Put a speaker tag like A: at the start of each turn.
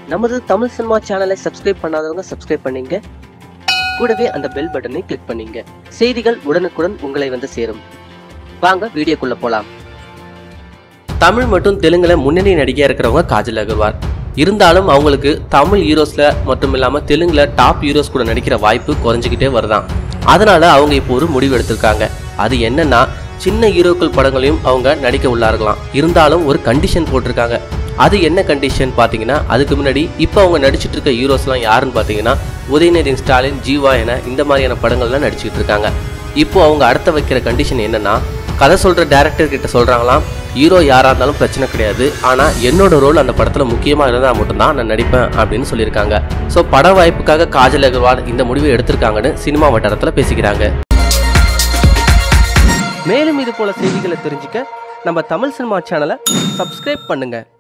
A: நமது தமிழ் சினிமா சேனலை சப்ஸ்கிரைப் பண்ணாதவங்க சப்ஸ்கிரைப் பண்ணீங்க கூடவே அந்த பெல் பட்டனை கிளிக் பண்ணீங்க செய்திகள் உடனுக்குடன் உங்களை வந்து சேரும் வாங்க வீடியோக்குள்ள போலாம் தமிழ் மற்றும் தெலுங்குல முன்னணி நடிகையா இருக்கிறவங்க காஜல் அகர்வால் இருந்தாலும் அவங்களுக்கு தமிழ் ஹீரோஸ்ல மட்டும் இல்லாம தெலுங்குல டாப் ஹீரோஸ் கூட நடிக்கிற வாய்ப்பு குறைஞ்சிக்கிட்டே வருதாம் அதனால அவங்க இப்போ ஒரு முடிவு எடுத்திருக்காங்க அது என்னன்னா சின்ன ஹீரோக்கள் படங்களையும் அவங்க நடிக்க உள்ளார்களாம் இருந்தாலும் ஒரு கண்டிஷன் போட்டிருக்காங்க அது என்ன கண்டிஷன் பார்த்தீங்கன்னா அதுக்கு முன்னாடி இப்போ அவங்க நடிச்சிட்டு இருக்க ஹீரோஸ்லாம் யாருன்னு பார்த்தீங்கன்னா உதயநிதி ஸ்டாலின் ஜீவா என இந்த மாதிரியான படங்கள்லாம் நடிச்சிட்டு இருக்காங்க இப்போ அவங்க அடுத்த வைக்கிற கண்டிஷன் என்னன்னா கதை சொல்ற டேரக்டர் கிட்ட சொல்றாங்களாம் ஹீரோ யாரா இருந்தாலும் பிரச்சனை கிடையாது ஆனா என்னோட ரோல் அந்த படத்துல முக்கியமா இருந்தா மட்டும்தான் நான் நடிப்பேன் அப்படின்னு சொல்லியிருக்காங்க ஸோ பட வாய்ப்புக்காக காஜல் அகர்வால் இந்த முடிவை எடுத்திருக்காங்கன்னு சினிமா வட்டாரத்துல பேசிக்கிறாங்க மேலும் இது போல செய்திகளை தெரிஞ்சுக்க நம்ம தமிழ் சினிமா சேனலை சப்ஸ்கிரைப் பண்ணுங்க